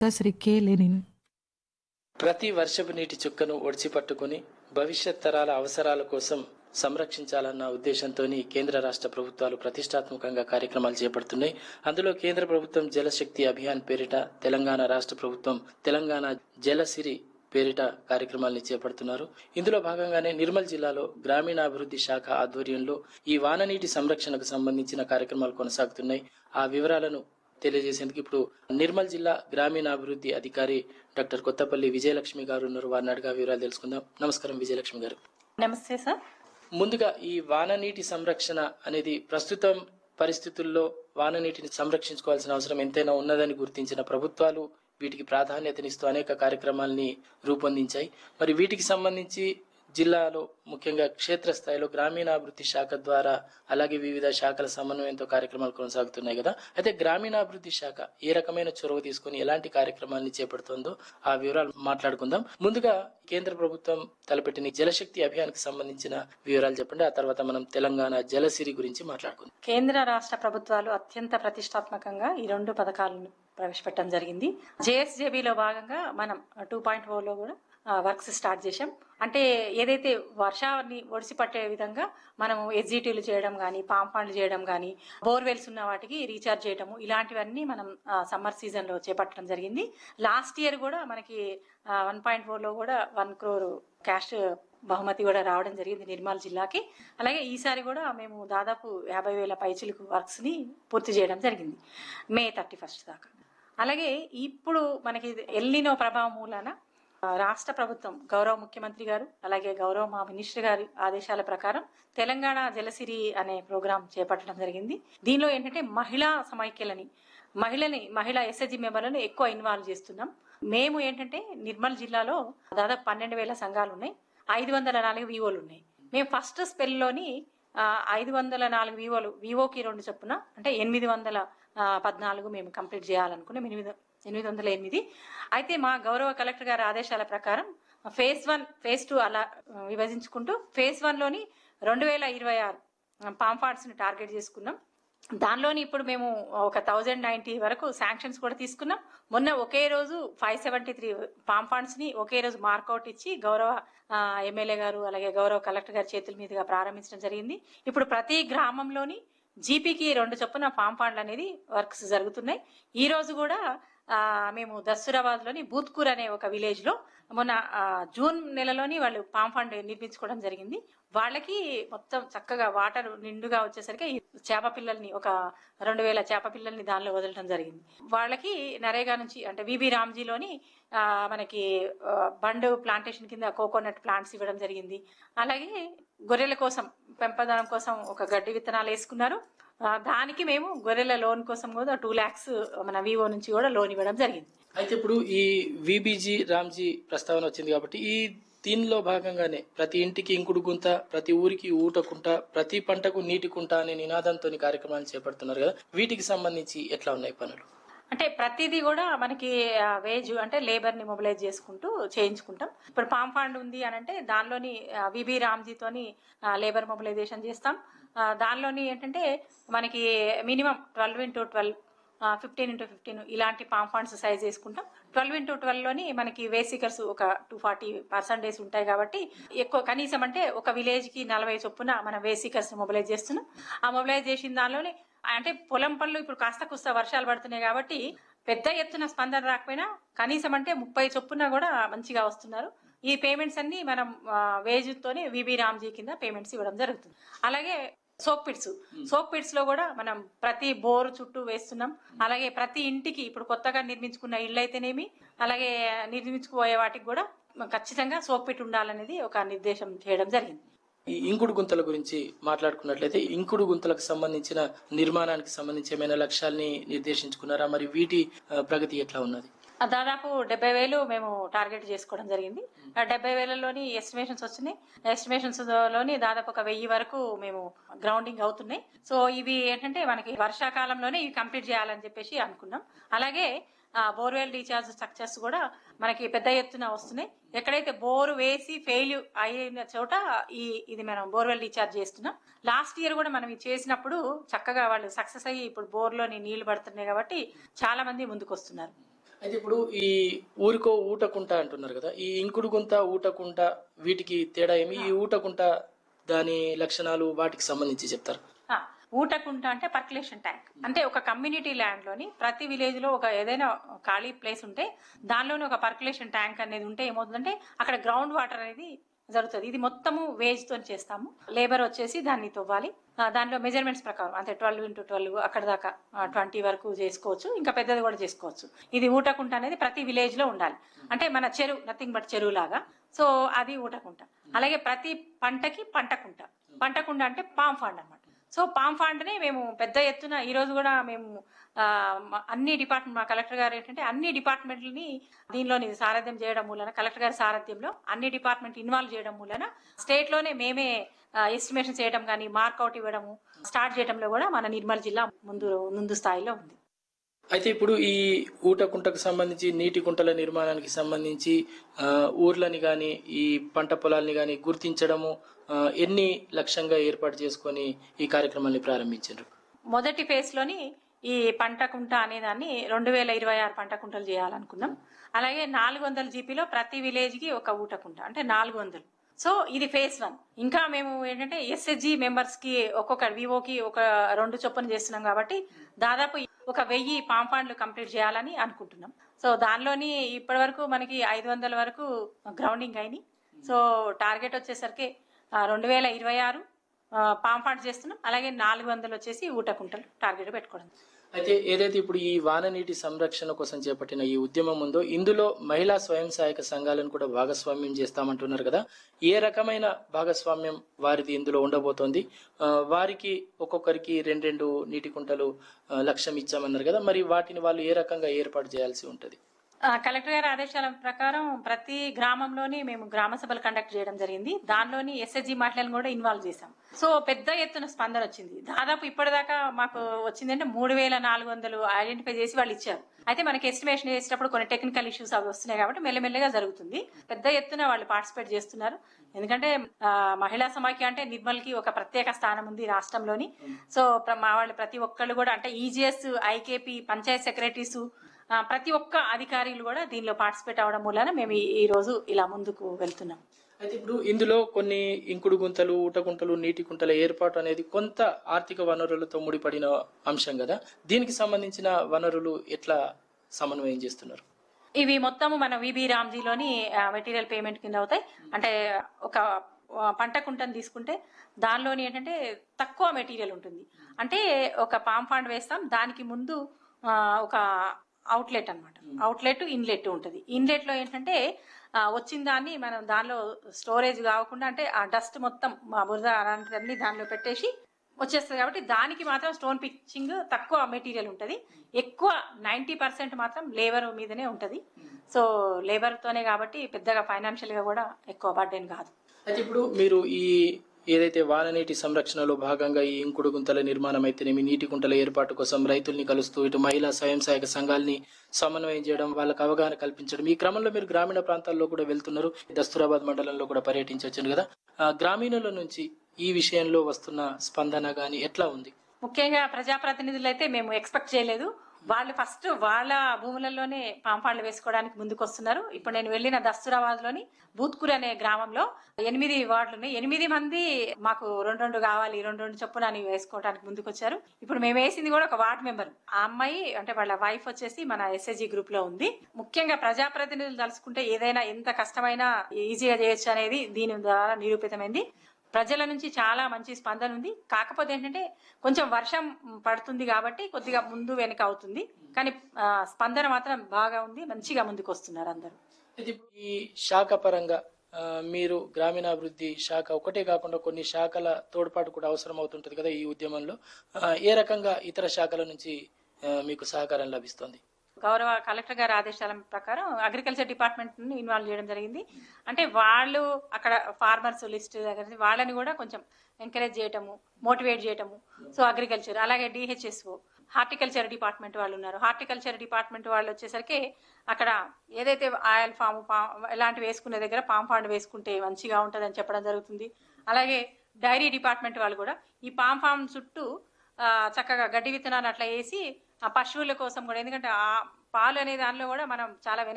Shri K Lenin ప్రతి వర్షపు నీటి చుక్కను ఒడిచి పట్టుకుని భవిష్యత్ తరాల అవసరాల కోసం సంరక్షించాలన్న ఉద్దేశంతో కేంద్ర రాష్ట్ర ప్రభుత్వాలు ప్రతిష్టాత్మకంగా కార్యక్రమాలు చేపడుతున్నాయి అందులో కేంద్ర ప్రభుత్వం జలశక్తి అభియాన్ పేరిట తెలంగాణ రాష్ట్ర ప్రభుత్వం తెలంగాణ జలసిరి పేరిట కార్యక్రమాల్ని చేపడుతున్నారు ఇందులో భాగంగానే నిర్మల్ జిల్లాలో గ్రామీణాభివృద్ధి శాఖ ఆధ్వర్యంలో ఈ వాననీటి సంరక్షణకు సంబంధించిన కార్యక్రమాలు కొనసాగుతున్నాయి ఆ వివరాలను తెలియజేసేందుకు ఇప్పుడు నిర్మల్ జిల్లా గ్రామీణాభివృద్ధి అధికారి డాక్టర్ కొత్తపల్లి విజయలక్ష్మి గారు ఉన్నారు వారిని అడిగా వివరాలు తెలుసుకుందాం నమస్కారం విజయలక్ష్మి గారు నమస్తే సార్ ముందుగా ఈ వాననీటి సంరక్షణ అనేది ప్రస్తుతం పరిస్థితుల్లో వాననీటిని సంరక్షించుకోవాల్సిన అవసరం ఎంతైనా ఉన్నదని గుర్తించిన ప్రభుత్వాలు వీటికి ప్రాధాన్యతనిస్తూ అనేక కార్యక్రమాల్ని రూపొందించాయి మరి వీటికి సంబంధించి జిల్లాలో ముఖ్యంగా క్షేత్రస్థాయిలో గ్రామీణాభివృద్ధి శాఖ ద్వారా అలాగే వివిధ శాఖల సమన్వయంతో కార్యక్రమాలు కొనసాగుతున్నాయి కదా అయితే గ్రామీణాభివృద్ధి శాఖ ఏ రకమైన చొరవ తీసుకుని ఎలాంటి కార్యక్రమాల్ని చేపడుతుందో ఆ వివరాలు మాట్లాడుకుందాం ముందుగా కేంద్ర ప్రభుత్వం తలపెట్టిన ఈ జలశక్తి అభియాన్కి సంబంధించిన వివరాలు చెప్పండి ఆ తర్వాత మనం తెలంగాణ జలసిరి గురించి మాట్లాడుకుందాం కేంద్ర రాష్ట్ర ప్రభుత్వాలు అత్యంత ప్రతిష్టాత్మకంగా ఈ రెండు పథకాలను ప్రవేశపెట్టడం జరిగింది జేఎస్జేబీలో భాగంగా మనం టూ పాయింట్ లో కూడా వర్క్స్ స్టార్ట్ చేశాం అంటే ఏదైతే వర్షాన్ని ఒడిసి పట్టే విధంగా మనము ఎగ్జిటీలు చేయడం కానీ పాంపాండ్లు చేయడం కానీ బోర్వెల్స్ ఉన్న వాటికి రీఛార్జ్ చేయడము ఇలాంటివన్నీ మనం సమ్మర్ సీజన్ లో చేపట్టడం జరిగింది లాస్ట్ ఇయర్ కూడా మనకి వన్ పాయింట్ లో కూడా వన్ క్రోర్ క్యాష్ బహుమతి కూడా రావడం జరిగింది నిర్మల్ జిల్లాకి అలాగే ఈసారి కూడా మేము దాదాపు యాభై వేల పైచిలకు వర్క్స్ ని పూర్తి చేయడం జరిగింది మే థర్టీ ఫస్ట్ దాకా అలాగే ఇప్పుడు మనకి ఎల్లినో ప్రభావం మూలాన ఆ, రాష్ట్ర ప్రభుత్వం గౌరవ ముఖ్యమంత్రి గారు అలాగే గౌరవ మా మినిస్టర్ గారి ఆదేశాల ప్రకారం తెలంగాణ జలసిరి అనే ప్రోగ్రాం చేపట్టడం జరిగింది దీనిలో ఏంటంటే మహిళా సమైక్యలని మహిళని మహిళా ఎస్ఎస్జి మెంబర్లను ఎక్కువ ఇన్వాల్వ్ చేస్తున్నాం మేము ఏంటంటే నిర్మల్ జిల్లాలో దాదాపు పన్నెండు వేల సంఘాలు ఉన్నాయి ఐదు వందల నాలుగు వివోలు ఉన్నాయి మేము ఫస్ట్ స్పెల్లోని ఐదు వందల నాలుగు వివోలు వివోకి రెండు చొప్పున అంటే ఎనిమిది వందల ఆ, పద్నాలుగు మేము కంప్లీట్ చేయాలనుకున్నాం ఎనిమిది ఎనిమిది వందల ఎనిమిది అయితే మా గౌరవ కలెక్టర్ గారి ఆదేశాల ప్రకారం ఫేజ్ వన్ ఫేజ్ టూ అలా ఆ, విభజించుకుంటూ ఫేజ్ వన్లోని రెండు వేల ఇరవై ఆరు పాంఫార్ట్స్ని టార్గెట్ చేసుకున్నాం దానిలోని ఇప్పుడు మేము ఒక థౌజండ్ నైన్టీ వరకు శాంక్షన్స్ కూడా తీసుకున్నాం మొన్న ఒకే రోజు five seventy three farm ponds ని ఒకే రోజు మార్కౌట్ ఇచ్చి గౌరవ ఆ, ఎమ్మెల్యే గారు అలాగే గౌరవ కలెక్టర్ గారి చేతుల మీదుగా ప్రారంభించడం జరిగింది ఇప్పుడు ప్రతి గ్రామంలోని జీపీకి రెండు చొప్పున పామ్ ఫండ్లు అనేది వర్క్స్ జరుగుతున్నాయి ఈ రోజు కూడా ఆ, మేము దస్సురాబాద్ లోని బూత్కూర్ అనే ఒక విలేజ్ లో మొన్న ఆ, జూన్ నెలలోని వాళ్ళు పామ్ ఫండ్ నిర్మించుకోవడం జరిగింది వాళ్ళకి మొత్తం చక్కగా వాటర్ నిండుగా వచ్చేసరికి ఈ చేప పిల్లల్ని ఒక రెండు వేల చేప పిల్లల్ని దానిలో వదలడం జరిగింది వాళ్ళకి నరేగా నుంచి అంటే విబి రామ్జీలోని ఆ, మనకి ఆ, బండ్ ప్లాంటేషన్ కింద కోకోనట్ ప్లాంట్స్ ఇవ్వడం జరిగింది అలాగే గొర్రెల కోసం పెంపదనం కోసం ఒక గడ్డి విత్తనాలు వేసుకున్నారు ఆ, దానికి మేము గొర్రెల లోన్ కోసం కూడా టూ ల్యాక్స్ మన వివో నుంచి కూడా లోన్ ఇవ్వడం జరిగింది అయితే ఇప్పుడు ఈ విబీజీ రామ్జీ ప్రస్తావన వచ్చింది కాబట్టి ఈ దీనిలో భాగంగానే ప్రతి ఇంటికి ఇంకుడు గుంత ప్రతి ఊరికి ఊట కుంట ప్రతి పంటకు నీటి కుంట అనే నినాదంతో కార్యక్రమాలు చేపడుతున్నారు కదా వీటికి సంబంధించి ఎట్లా ఉన్నాయి పనులు అంటే ప్రతిదీ కూడా మనకి వేజ్ అంటే లేబర్ ని మొబిలైజ్ చేసుకుంటూ చేయించుకుంటాం ఇప్పుడు పామ్ ఫండ్ ఉంది అని అంటే దానిలోని విబి రామ్జీతోని లేబర్ మొబిలైజేషన్ చేస్తాం ఆ, దానిలోని ఏంటంటే మనకి minimum twelve into twelve fifteen into fifteen ఇలాంటి పామ్ ఫండ్స్ సైజ్ వేసుకుంటాం ట్వెల్వ్ ఇంటూ ట్వెల్వ్ లోని మనకి వేసికర్స్ ఒక టూ ఫార్టీ పర్సెంటేజ్ ఉంటాయి కాబట్టి ఎక్కువ కనీసం అంటే ఒక విలేజ్ కి నలభై చొప్పున మన వేసికర్స్ మొబిలైజ్ చేస్తున్నాం ఆ మొబిలైజ్ చేసిన దానిలోనే అంటే పొలం పనులు ఇప్పుడు కాస్త కుస్త వర్షాలు పడుతున్నాయి కాబట్టి పెద్ద ఎత్తున స్పందన రాకపోయినా కనీసం అంటే ముప్పై చొప్పున కూడా మంచిగా వస్తున్నారు ఈ పేమెంట్స్ అన్ని మనం వేజ్ తోని విబి రామ్జీ కింద పేమెంట్స్ ఇవ్వడం జరుగుతుంది అలాగే సోప్ పిట్స్ సోప్ పిట్స్ లో కూడా మనం ప్రతి బోర్ చుట్టూ వేస్తున్నాం అలాగే ప్రతి ఇంటికి ఇప్పుడు కొత్తగా నిర్మించుకున్న ఇళ్ళు అయితేనేమి అలాగే నిర్మించుకుపోయే వాటికి కూడా ఖచ్చితంగా సోప్ పిట్ ఉండాలనేది ఒక నిర్దేశం చేయడం జరిగింది ఈ ఇంకుడు గుంతల గురించి మాట్లాడుకున్నట్లయితే ఇంకుడు గుంతలకు సంబంధించిన నిర్మాణానికి సంబంధించి ఏమైనా లక్ష్యాల్ని నిర్దేశించుకున్నారా మరి వీటి ఆ, ప్రగతి ఎట్లా ఉన్నది ఆ దాదాపు డెబ్బై వేలు మేము టార్గెట్ చేసుకోవడం జరిగింది ఆ డెబ్బై వేలలోని ఎస్టిమేషన్స్ వచ్చినాయి ఎస్టిమేషన్స్ లోని దాదాపు ఒక వెయ్యి వరకు మేము గ్రౌండింగ్ అవుతున్నాయి సో ఇవి ఏంటంటే మనకి వర్షాకాలంలోనే ఇవి కంప్లీట్ చేయాలని చెప్పేసి అనుకున్నాం అలాగే బోర్వెల్ రీఛార్జ్ స్ట్రక్చర్స్ కూడా మనకి పెద్ద ఎత్తున వస్తున్నాయి ఎక్కడైతే బోరు వేసి ఫెయిల్ అయిన చోట ఈ ఇది మనం బోర్వెల్ రీఛార్జ్ చేస్తున్నాం లాస్ట్ ఇయర్ కూడా మనం ఇది చేసినప్పుడు చక్కగా వాళ్ళు సక్సెస్ అయ్యి ఇప్పుడు బోర్లోని నీళ్లు పడుతున్నాయి కాబట్టి చాలా మంది ముందుకు వస్తున్నారు అయితే ఇప్పుడు ఈ ఊరికో ఊటకుంట అంటున్నారు కదా ఈ ఇంకుడు గుంత ఊటకుంట వీటికి తేడా ఏమి ఈ ఊటకుంట దాని లక్షణాలు వాటికి సంబంధించి చెప్తారు ఆ, ఊటకుంట అంటే పర్కులేషన్ ట్యాంక్ అంటే ఒక కమ్యూనిటీ ల్యాండ్ లోని ప్రతి విలేజ్ లో ఒక ఏదైనా ఖాళీ ప్లేస్ ఉంటే దానిలోనే ఒక పర్కులేషన్ ట్యాంక్ అనేది ఉంటే ఏమవుతుందంటే అక్కడ గ్రౌండ్ వాటర్ అనేది జరుగుతుంది ఇది మొత్తము వేజ్ తో చేస్తాము లేబర్ వచ్చేసి దాన్ని తవ్వాలి ఆ, దానిలో మెజర్మెంట్స్ ప్రకారం అంటే ట్వెల్వ్ ఇంటూ ట్వెల్వ్ అక్కడ దాకా ట్వంటీ వరకు చేసుకోవచ్చు ఇంకా పెద్దది కూడా చేసుకోవచ్చు ఇది ఊటకుంట అనేది ప్రతి విలేజ్ లో ఉండాలి అంటే మన చెరువు నథింగ్ బట్ చెరువు లాగా సో అది ఊటకుంట అలాగే ప్రతి పంటకి పంటకుంట పంటకుంట అంటే పామ్ ఫండ్ అన్నమాట సో పామ్ ఫండ్ని మేము పెద్ద ఎత్తున ఈ రోజు కూడా మేము ఆ, మ- అన్ని డిపార్ట్మెంట్ మా కలెక్టర్ గారు ఏంటంటే అన్ని డిపార్ట్మెంట్లని దీనిలోని సారథ్యం చేయడం మూలన కలెక్టర్ గారి సారథ్యంలో అన్ని డిపార్ట్మెంట్ ఇన్వాల్వ్ చేయడం మూలన స్టేట్ లోనే మేమే ఎస్టిమేషన్ చేయడం కానీ మార్కౌట్ ఇవ్వడము స్టార్ట్ చేయడంలో కూడా మన నిర్మల్ జిల్లా ముందు ముందు స్థాయిలో ఉంది అయితే ఇప్పుడు ఈ ఊటకుంటకు సంబంధించి నీటి కుంటల నిర్మాణానికి సంబంధించి ఆ, ఊర్లని గాని ఈ పంట పొలాల్ని గాని గుర్తించడము ఆ, ఎన్ని లక్ష్యంగా ఏర్పాటు చేసుకొని ఈ కార్యక్రమాన్ని ప్రారంభించారు మొదటి ఫేజ్ లోని ఈ పంట కుంట అనే దాన్ని రెండు వేల ఇరవై ఆరు పంట కుంటలు చేయాలనుకున్నాం అలాగే నాలుగు వందల జీపీలో ప్రతి విలేజ్ కి ఒక ఊట కుంట అంటే నాలుగు వందలు సో ఇది ఫేజ్ వన్ ఇంకా మేము ఏంటంటే ఎస్ఎస్జి మెంబర్స్ కి ఒక్కొక్క వివోకి ఒక రెండు చొప్పున చేస్తున్నాం కాబట్టి దాదాపు ఒక వెయ్యి పాంపాండ్లు కంప్లీట్ చేయాలని అనుకుంటున్నాం సో దానిలోని ఇప్పటి వరకు మనకి ఐదు వందల వరకు గ్రౌండింగ్ అయినాయి సో టార్గెట్ వచ్చేసరికి రెండు వేల ఇరవై ఆరు పాంపాండ్ చేస్తున్నాం అలాగే నాలుగు వందలు వచ్చేసి ఊటకుంటలు టార్గెట్ పెట్టుకోవడం అయితే ఏదైతే ఇప్పుడు ఈ వాన నీటి సంరక్షణ కోసం చేపట్టిన ఈ ఉద్యమం ఉందో ఇందులో మహిళా స్వయం సహాయక సంఘాలను కూడా భాగస్వామ్యం చేస్తామంటున్నారు కదా ఏ రకమైన భాగస్వామ్యం వారిది ఇందులో ఉండబోతోంది ఆ, వారికి ఒక్కొక్కరికి రెండు రెండు నీటి కుంటలు ఆ, లక్ష్యం ఇచ్చామన్నారు కదా మరి వాటిని వాళ్ళు ఏ రకంగా ఏర్పాటు చేయాల్సి ఉంటుంది ఆ, కలెక్టర్ గారి ఆదేశాల ప్రకారం ప్రతి గ్రామంలోని మేము గ్రామ సభలు కండక్ట్ చేయడం జరిగింది దానిలోని ఎస్ఎస్జి మహిళలను కూడా ఇన్వాల్వ్ చేశాం సో పెద్ద ఎత్తున స్పందన వచ్చింది దాదాపు ఇప్పటిదాకా మాకు వచ్చిందంటే మూడు వేల నాలుగు వందలు ఐడెంటిఫై చేసి వాళ్ళు ఇచ్చారు అయితే మనకి ఎస్టిమేషన్ చేసేటప్పుడు కొన్ని టెక్నికల్ ఇష్యూస్ అవి వస్తున్నాయి కాబట్టి మెల్లమెల్లగా జరుగుతుంది పెద్ద ఎత్తున వాళ్ళు పార్టిసిపేట్ చేస్తున్నారు ఎందుకంటే ఆ, మహిళా సమాఖ్య అంటే నిర్మల్ కి ఒక ప్రత్యేక స్థానం ఉంది రాష్ట్రంలోని సో ప్ర- మా వాళ్ళు ప్రతి ఒక్కళ్ళు కూడా అంటే ఈజీఎస్ ఐకేపీ పంచాయత్ సెక్రటరీస్ ఆ, ప్రతి ఒక్క అధికారులు కూడా దీనిలో పార్టిసిపేట్ అవడం మూలన మేము ఈ- ఈ రోజు ఇలా ముందుకు వెళ్తున్నాం అయితే ఇప్పుడు ఇందులో కొన్ని ఇంకుడు గుంతలు ఊట గుంతలు నీటి కుంటల ఏర్పాటు అనేది కొంత ఆర్థిక వనరులతో ముడిపడిన అంశం కదా దీనికి సంబంధించిన వనరులు ఎట్లా సమన్వయం చేస్తున్నారు ఇవి మొత్తము మన విబి రామ్జీలోని మెటీరియల్ పేమెంట్ కింద అవుతాయి అంటే ఒక ఆ, పంట కుంటను తీసుకుంటే దానిలోని ఏంటంటే తక్కువ మెటీరియల్ ఉంటుంది అంటే ఒక పామ్ ఫండ్ వేస్తాం దానికి ముందు ఆ, ఒక అవుట్లెట్ అన్నమాట అవుట్లెట్ ఇన్లెట్ ఉంటుంది ఇన్లెట్ లో ఏంటంటే ఆ, వచ్చిన దాన్ని మనం దానిలో స్టోరేజ్ కాకుండా అంటే ఆ డస్ట్ మొత్తం మా బురద అలాంటివన్నీ దానిలో పెట్టేసి వచ్చేస్తుంది కాబట్టి దానికి మాత్రం స్టోన్ పిచ్చింగ్ తక్కువ మెటీరియల్ ఉంటుంది ఎక్కువ నైంటీ పర్సెంట్ మాత్రం లేబర్ మీదనే ఉంటుంది సో లేబర్ తోనే కాబట్టి పెద్దగా ఫైనాన్షియల్ గా కూడా ఎక్కువ బర్డెన్ కాదు అయితే ఇప్పుడు మీరు ఈ ఏదైతే వాన నీటి సంరక్షణలో భాగంగా ఈ ఇంకుడు గుంతల నిర్మాణం అయితేనేమి నీటి గుంటల ఏర్పాటు కోసం రైతుల్ని కలుస్తూ ఇటు మహిళా స్వయం సహాయక సంఘాలని సమన్వయం చేయడం వాళ్ళకి అవగాహన కల్పించడం ఈ క్రమంలో మీరు గ్రామీణ ప్రాంతాల్లో కూడా వెళ్తున్నారు దస్తూరాబాద్ మండలంలో కూడా పర్యటించవచ్చు కదా ఆ, గ్రామీణుల నుంచి ఈ విషయంలో వస్తున్న స్పందన గాని ఎట్లా ఉంది ముఖ్యంగా ప్రజాప్రతినిధులు అయితే మేము ఎక్స్పెక్ట్ చేయలేదు వాళ్ళు ఫస్ట్ వాళ్ళ భూములలోనే పాంపాళ్ళు వేసుకోవడానికి ముందుకు వస్తున్నారు ఇప్పుడు నేను వెళ్ళిన దస్తూరాబాద్ లోని బూత్కూర్ అనే గ్రామంలో ఎనిమిది వార్డులు ఉన్నాయి ఎనిమిది మంది మాకు రెండు రెండు కావాలి రెండు రెండు చొప్పున అని వేసుకోవడానికి ముందుకు వచ్చారు ఇప్పుడు మేము వేసింది కూడా ఒక వార్డ్ మెంబర్ ఆ అమ్మాయి అంటే వాళ్ళ వైఫ్ వచ్చేసి మన ఎస్ఎస్జి గ్రూప్ లో ఉంది ముఖ్యంగా ప్రజాప్రతినిధులు తలుసుకుంటే ఏదైనా ఎంత కష్టమైనా ఈజీగా చేయొచ్చు అనేది దీని ద్వారా నిరూపితమైంది ప్రజల నుంచి చాలా మంచి స్పందన ఉంది కాకపోతే ఏంటంటే కొంచెం వర్షం పడుతుంది కాబట్టి కొద్దిగా ముందు వెనక అవుతుంది కానీ ఆ, స్పందన మాత్రం బాగా ఉంది మంచిగా ముందుకు వస్తున్నారు అందరూ అయితే ఇప్పుడు ఈ శాఖ పరంగా ఆ, మీరు గ్రామీణాభివృద్ధి శాఖ ఒకటే కాకుండా కొన్ని శాఖల తోడ్పాటు కూడా అవసరం అవుతుంటది కదా ఈ ఉద్యమంలో ఆ, ఏ రకంగా ఇతర శాఖల నుంచి ఆ, మీకు సహకారం లభిస్తుంది గౌరవ కలెక్టర్ గారి ఆదేశాల ప్రకారం అగ్రికల్చర్ డిపార్ట్మెంట్ ని ఇన్వాల్వ్ చేయడం జరిగింది అంటే వాళ్ళు అక్కడ ఫార్మర్స్ లిస్ట్ దగ్గర నుంచి వాళ్ళని కూడా కొంచెం ఎంకరేజ్ చేయటము మోటివేట్ చేయటము సో అగ్రికల్చర్ అలాగే డిహెచ్ఎస్ఓ హార్టికల్చర్ డిపార్ట్మెంట్ వాళ్ళు ఉన్నారు హార్టికల్చర్ డిపార్ట్మెంట్ వాళ్ళు వచ్చేసరికి అక్కడ ఏదైతే ఆయిల్ ఫామ్ ఇలాంటివి వేసుకునే దగ్గర పామ్ ఫాండ్ వేసుకుంటే మంచిగా ఉంటుందని చెప్పడం జరుగుతుంది అలాగే డైరీ డిపార్ట్మెంట్ వాళ్ళు కూడా ఈ పామ్ ఫామ్ చుట్టూ ఆ, చక్కగా గడ్డి విత్తనాలు అట్లా వేసి ఆ పశువుల కోసం కూడా ఎందుకంటే ఆ పాలు అనే దానిలో కూడా మనం చాలా వెనక